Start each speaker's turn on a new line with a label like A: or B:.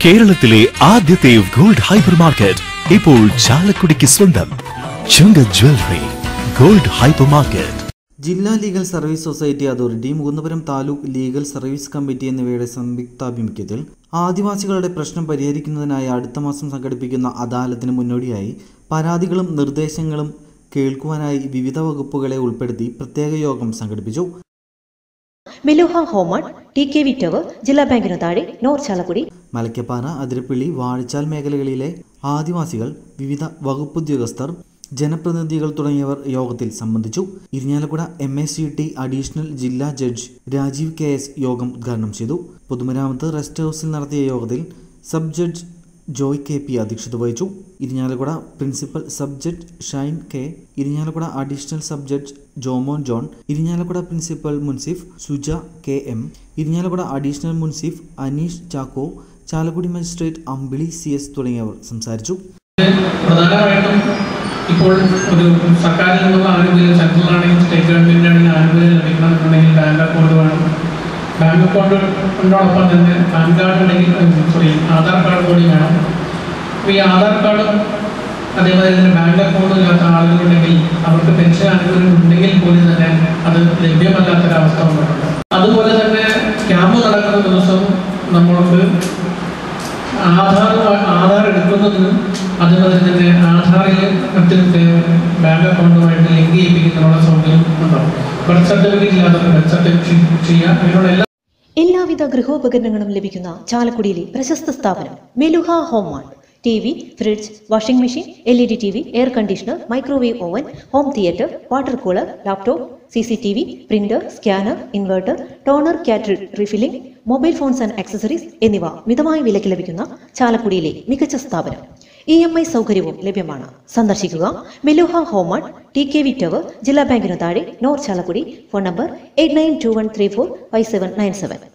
A: കേരളത്തിലെ ആദ്യത്തെ gold hyper market ഇപ്പോൾ ചാലക്കുടിക്ക് സ്വന്തം ചുങ്ക ജ്വല്ലറി ഗോൾഡ് ഹൈപ്പർ മാർക്കറ്റ്
B: ജില്ലാ legal service society authority Mukundapuram taluk legal service committee എന്നിവയുടെ സംയുക്താഭിമുഖ്യത്തിൽ ആദിവാസികളുടെ പ്രശ്നം പരിഹരിക്കുന്നതിനായി അടുത്ത മാസം സംഘടിപ്പിക്കുന്ന അദാലത്തിന് മുന്നോടിയായി പരാതികളും നിർദ്ദേശങ്ങളും കേൾക്കുവാനായി വിവിധ വകുപ്പുകളെ ഉൾപ്പെടുത്തി പ്രത്യേക യോഗം സംഘടിപ്പിച്ചു
C: മെലുഹ ഹോമൺ ടി കെ വി ടവർ ജില്ലാ ബാങ്കിനു താഴെ നോർ ചാലക്കുടി
B: മലക്കപ്പാറ അതിരപ്പള്ളി വാഴച്ചാൽ മേഖലകളിലെ ആദിവാസികൾ വിവിധ വകുപ്പുദ്യോഗസ്ഥർ ജനപ്രതിനിധികൾ തുടങ്ങിയവർ യോഗത്തിൽ സംബന്ധിച്ചു Irinjalakuda M A C T additional ജില്ലാ ജഡ്ജ് രാജീവ് കെ എസ് യോഗം ഉദ്ഘാടനം ചെയ്തു പൊതുമരാമത്ത് റെസ്റ്റ് ഹൗസിൽ നടത്തിയ യോഗത്തിൽ sub judge Joy K P അധ്യക്ഷത വഹിച്ചു Irinjalakuda principal sub judge Shine K Irinjalakuda additional sub judge Jomon John Irinjalakuda principal munsiff Suja K M Irinjalakuda additional munsiff Aneesh Chacko Chalakudy magistrate Ambili C S തുടങ്ങിയവർ സംസാരിച്ചു
D: പ്രധാനമായിട്ടും ഇപ്പോൾ ഒരു സർക്കാരിൽ നിന്നുള്ള ആനുകൂല്യം സെൻട്രലാണെങ്കിൽ സ്റ്റേറ്റ് ഗവൺമെൻറ്റിനാണെങ്കിൽ ആനുകൂല്യം ലഭിക്കണമെന്നുണ്ടെങ്കിൽ ബാങ്ക് അക്കൗണ്ട് വേണം ബാങ്ക് അക്കൗണ്ടിനോടൊപ്പം തന്നെ പാൻ കാർഡ് ഉണ്ടെങ്കിൽ സോറി ആധാർ കാർഡ് കൂടി വേണം അപ്പോൾ ഈ ആധാർ കാർഡും അതേപോലെ തന്നെ ബാങ്ക് അക്കൗണ്ടും ഇല്ലാത്ത ആളുകളുണ്ടെങ്കിൽ അവർക്ക് പെൻഷൻ ആനുകൂല്യം ഉണ്ടെങ്കിൽ പോലും തന്നെ അത് ലഭ്യമല്ലാത്തൊരവസ്ഥ വന്നിട്ടുണ്ട് അതുപോലെ തന്നെ ക്യാമ്പ് നടക്കുന്ന ദിവസം നമ്മൾക്ക് ആധാർ ആധാർ എടുക്കുന്നതിനും അതുപോലെ തന്നെ ആധാറിൽ മറ്റൊക്കെ ബാങ്ക് അക്കൗണ്ടുമായിട്ട് ലിങ്ക് ചെയ്യിപ്പിക്കുന്നതിനുള്ള സൗകര്യം ഉണ്ടാവും ബർത്ത് സർട്ടിഫിക്കറ്റ് ഇല്ലാത്തവർക്ക് ബർത്ത് സർട്ടിഫിക്കറ്റ് ചെയ്യാം അതിനുള്ള എല്ലാ
C: എല്ലാവിധ ഗൃഹോപകരണങ്ങളും ലഭിക്കുന്ന ചാലക്കുടിയിലെ പ്രശസ്ത സ്ഥാപനം മെലുഹ ഹോമാൺ T V fridge washing machine L E D T V air conditioner microwave oven home theatre water cooler laptop C C T V printer scanner inverter toner cartridge refilling mobile phones and accessories എന്നിവ മിതമായ വിലയ്ക്ക് ലഭിക്കുന്ന ചാലക്കുടിയിലെ മികച്ച സ്ഥാപനം E M I സൗകര്യവും ലഭ്യമാണ് സന്ദർശിക്കുക മെലുഹ ഹോമൺ ടി കെ വി ടവർ ജില്ലാ ബാങ്കിനു താഴെ north Chalakudy phone number eight nine two one three four five seven nine seven